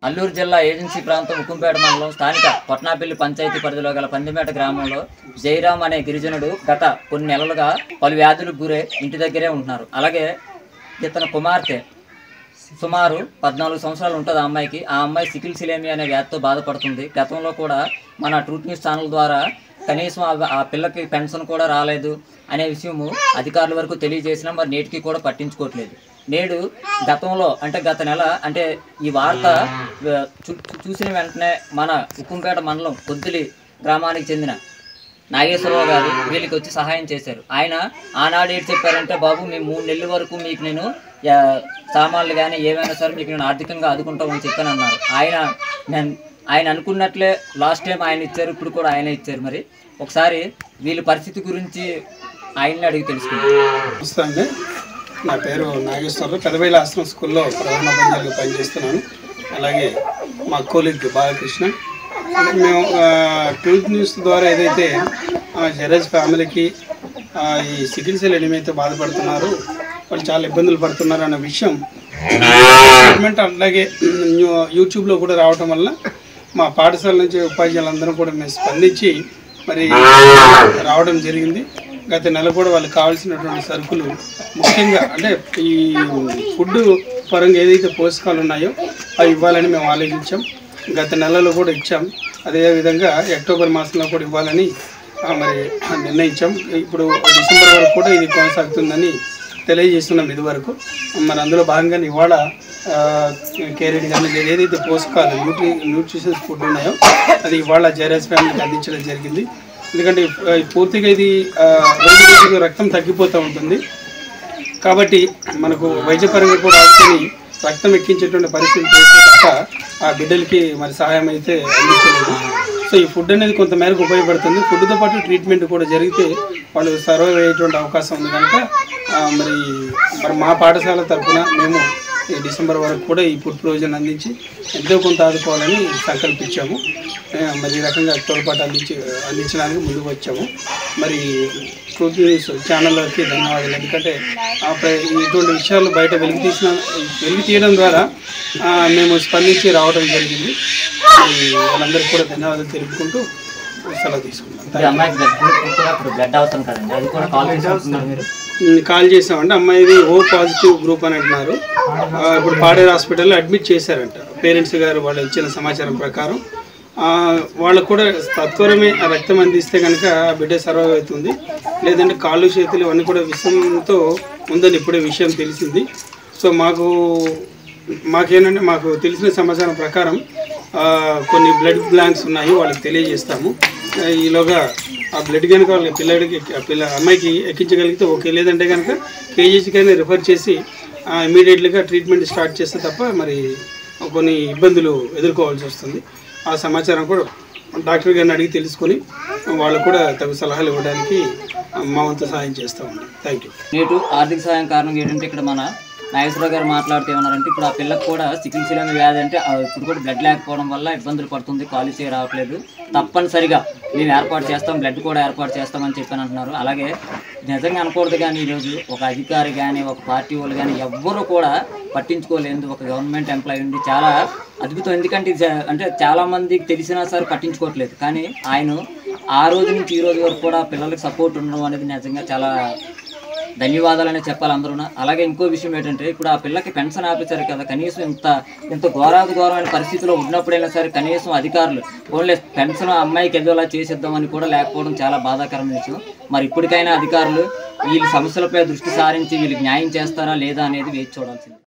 అల్లూరు జిల్లా ఏజెన్సీ ప్రాంతం ఉక్కుంపేట మండలం స్థానిక కొట్నాపల్లి పంచాయతీ పరిధిలో గల పందిమేట గ్రామంలో జయరాం అనే గిరిజనుడు గత కొన్ని నెలలుగా పలు వ్యాధులకు గురై ఇంటి దగ్గరే ఉంటున్నారు అలాగే ఇతని కుమార్తె సుమారు పద్నాలుగు సంవత్సరాలు ఉంటుంది ఆ అమ్మాయికి ఆ అమ్మాయి సికిల్ సిలేమి అనే వ్యాధితో బాధపడుతుంది గతంలో కూడా మన ట్రూత్ న్యూస్ ఛానల్ ద్వారా కనీసం ఆ- ఆ పిల్లకి పెన్షన్ కూడా రాలేదు అనే విషయము అధికారుల వరకు తెలియజేసినా మరి నేటికి కూడా పట్టించుకోవట్లేదు నేడు గతంలో అంటే గత నెల అంటే ఈ వార్త ఆ, చూ- చూసిన వెంటనే మన ఉక్కుంపేట మండలం కొద్దిలి గ్రామానికి చెందిన నాగేశ్వరరావు గారు వీళ్ళకి వచ్చి సహాయం చేశారు ఆయన ఆనాడు ఏంటి చెప్పారంటే బాబు మేము మూడు నెలల వరకు మీకు నేను యా, సామాన్లు కానీ ఏమైనా సరే మీకు నేను ఆర్థికంగా ఆదుకుంటామని చెప్పాను అన్నారు ఆయన నేను ఆయన అనుకున్నట్లే లాస్ట్ టైం ఆయన ఇచ్చారు ఇప్పుడు కూడా ఆయనే ఇచ్చారు మరి ఒకసారి వీళ్ళ పరిస్థితి గురించి ఆయన్ని అడిగి తెలుసుకుంటాం నమస్తే అండి నా పేరు నాగేశ్వరరావు పెదవేల ఆశ్రమం స్కూల్లో ప్రధాన ఉపాధ్యాయులుగా పనిచేస్తున్నాను అలాగే మా కోలీగ్ బాలకృష్ణ అంటే మేము ట్రూత్ న్యూస్ ద్వారా ఏదైతే ఆ, జరేజ్ ఫ్యామిలీకి ఆ, ఈ సికిల్ సెల్ ఎనిమిది బాధపడుతున్నారు వాళ్ళు చాలా ఇబ్బందులు పడుతున్నారు అన్న విషయం గవర్నమెంట్ అలాగే న్యూ- యూట్యూబ్లో కూడా రావటం వల్ల మా పాఠశాల నుంచి ఉపాధ్యాయులందరూ కూడా మేము స్పందించి మరి రావడం జరిగింది గత నెల కూడా వాళ్ళకి కావాల్సినటువంటి సరుకులు ముఖ్యంగా అంటే ఈ ఫుడ్ పరంగా ఏదైతే పోషకాలు ఉన్నాయో అవి ఇవ్వాలని మేము ఆలోచించాం గత నెలలో కూడా ఇచ్చాం అదేవిధంగా అక్టోబర్ మాసంలో కూడా ఇవ్వాలని ఆ, మరి నిర్ణయించాం ఇప్పుడు డిసెంబర్ వరకు కూడా ఇది కొనసాగుతుందని తెలియజేస్తున్నాం ఇదివరకు మరి అందులో భాగంగానే ఇవాళ కేరెట్ కానీ లేదా ఏదైతే పోషకాలు న్యూట్రి న్యూట్రిషన్స్ ఫుడ్ ఉన్నాయో అది ఇవాళ జేఆర్ఎస్ ఫ్యామిలీకి అందించడం జరిగింది ఎందుకంటే ఆ, పూర్తిగా ఇది ఆ, రోజు రోజుకు రక్తం తగ్గిపోతూ ఉంటుంది కాబట్టి మనకు వైద్యపరంగా కూడా ఆదుకొని రక్తం ఎక్కించేటువంటి పరిస్థితి చేస్తే తప్ప ఆ బిడ్డలకి మరి సహాయం అయితే అందించలేదు సో ఈ ఫుడ్ అనేది కొంత మేరకు ఉపయోగపడుతుంది ఫుడ్తో పాటు ట్రీట్మెంట్ కూడా జరిగితే వాళ్ళు సర్వైవ్ అయ్యేటువంటి అవకాశం ఉంది కనుక ఆ, మరి మరి మా పాఠశాల తరఫున మేము ఈ డిసెంబర్ వరకు కూడా ఈ ఫుడ్ ప్రొవిజన్ అందించి ఎంతో కొంత ఆదుకోవాలని సంకల్పించాము ఆ, మరి ఈ రకంగా తోడ్పాటు అందించి అందించడానికి ముందుకు వచ్చాము మరి ట్రూత్ న్యూస్ ఛానల్కి ధన్యవాదాలు ఎందుకంటే ఆ ప్ర- ఇటువంటి విషయాలు బయట వెలికి తీసిన వెలికి తీయడం ద్వారా ఆ, మేము స్పందించి రావడం జరిగింది మరి వాళ్ళందరికీ కూడా ధన్యవాదాలు తెలుపుకుంటూ సెలవు తీసుకున్నాం ఈ అమ్మాయికి బ్లడ్ గ్రూప్ కూడా ఇప్పుడు బ్లడ్ అవసరం కదండి అది కూడా కాల్ చేస్తున్నారు మీరు ఉమ్, కాల్ చేసామంటే అమ్మాయిది ఓ పాజిటివ్ గ్రూప్ అని అంటున్నారు ఆ, ఇప్పుడు పాడేరు హాస్పిటల్లో అడ్మిట్ చేశారంట పేరెంట్స్ గారు వాళ్ళు ఇచ్చిన సమాచారం ప్రకారం ఆ, వాళ్ళకు కూడా తత్వరమే ఆ రక్తం అందిస్తే కనుక ఆ బిడ్డ సర్వైవ్ అవుతుంది లేదంటే కాళ్ళు చేతులు ఇవన్నీ కూడా విషంతో ఉందని ఇప్పుడే విషయం తెలిసింది సో మాకు మాకేంటంటే మాకు తెలిసిన సమాచారం ప్రకారం ఆ, కొన్ని బ్లడ్ బ్లాంక్స్ ఉన్నాయి వాళ్ళకి తెలియజేస్తాము ఆ, ఈలోగా ఆ బ్లడ్ కనుక వాళ్ళ పిల్లడికి ఆ పిల్ల అమ్మాయికి ఎక్కించగలిగితే ఓకే లేదంటే కనుక కేజీసీకైనా రిఫర్ చేసి ఇమీడియట్లీగా ట్రీట్మెంట్ స్టార్ట్ చేస్తే తప్ప మరి కొన్ని ఇబ్బందులు ఎదుర్కోవాల్సి వస్తుంది ఆ సమాచారం కూడా డాక్టర్ గారిని అడిగి తెలుసుకొని వాళ్ళు కూడా తగు సలహాలు ఇవ్వడానికి మా వంతు సహాయం చేస్తామండి థ్యాంక్ యూ నేటు ఆర్థిక సహాయం కారణం ఏంటంటే ఇక్కడ మన నాగేశ్వరరావు గారు మాట్లాడుతూ ఏమన్నారంటే ఇప్పుడు ఆ పిల్లకి కూడా సికిల్ సిలమి వ్యాధి అంటే ఆ ఇప్పుడు కూడా బ్లడ్ లేకపోవడం వల్ల ఇబ్బందులు పడుతుంది కాలేజీ రావట్లేదు తప్పనిసరిగా మేము ఏర్పాటు చేస్తాం బ్లడ్ కూడా ఏర్పాటు చేస్తామని చెప్పని అంటున్నారు అలాగే నిజంగా అనకూడదు కానీ ఈరోజు ఒక అధికారి కానీ ఒక పార్టీ వాళ్ళు కానీ ఎవ్వరూ కూడా పట్టించుకోలేదు ఒక గవర్నమెంట్ ఎంప్లాయీ ఉండి చాలా అద్భుతం ఎందుకంటే ఇది జ- అంటే చాలా మందికి తెలిసినా సరే పట్టించుకోవట్లేదు కానీ ఆయన ఆ రోజు నుంచి ఈ రోజు వరకు కూడా పిల్లలకి సపోర్ట్ ఉండడం అనేది నిజంగా చాలా ధన్యవాదాలనే చెప్పాలి అందరూ అలాగే ఇంకో విషయం ఏంటంటే ఇప్పుడు ఆ పిల్లకి పెన్షన్ ఆపించారు కదా కనీసం ఇంత ఇంత ఘోరాది ఘోరమైన పరిస్థితిలో ఉన్నప్పుడైనా సరే కనీసం అధికారులు ఓన్లీ పెన్షన్ ఆ అమ్మాయికి ఏదోలా చేసేద్దామని కూడా లేకపోవడం చాలా బాధాకరమైన విషయం మరి ఇప్పటికైనా అధికారులు వీళ్ళ సమస్యలపై దృష్టి సారించి వీళ్ళకి న్యాయం చేస్తారా లేదా అనేది వేచి చూడాల్సింది